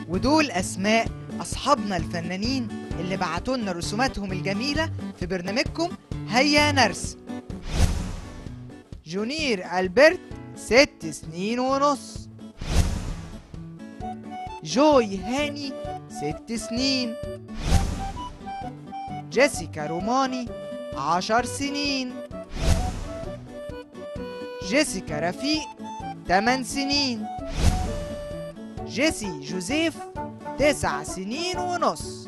ودول أسماء أصحابنا الفنانين اللي بعتوا لنا رسوماتهم الجميلة في برنامجكم هيا نرسم جونير ألبرت ست سنين ونص جوي هاني ست سنين جيسيكا روماني عشر سنين جيسيكا رفيق تمن سنين جيسي جوزيف تسع سنين ونص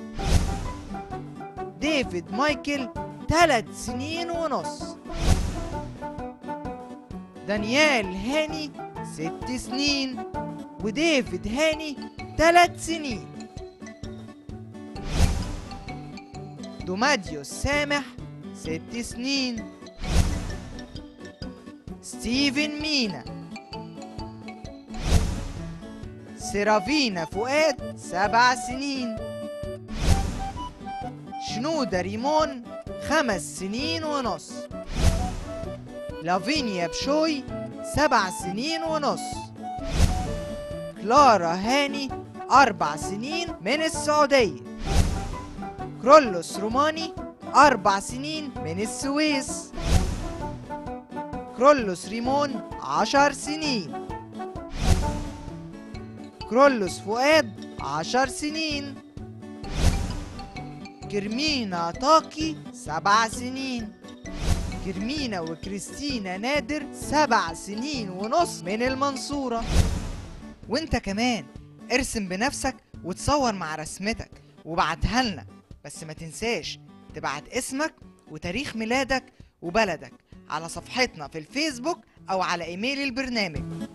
ديفيد مايكل تلات سنين ونص دانيال هاني ست سنين وديفيد هاني تلات سنين دوماديوس سامح ست سنين ستيفن مينا سيرافينا فؤاد سبع سنين شنودة ريمون خمس سنين ونص لافينيا بشوي سبع سنين ونص كلارا هاني أربع سنين من السعودية كرولوس روماني أربع سنين من السويس كرولوس ريمون عشر سنين كرولوس فؤاد عشر سنين كرمينا طاقي سبع سنين كرمينا وكريستينا نادر سبع سنين ونص من المنصورة وانت كمان ارسم بنفسك وتصور مع رسمتك وبعتها لنا بس ما تنساش تبعت اسمك وتاريخ ميلادك وبلدك على صفحتنا في الفيسبوك او على ايميل البرنامج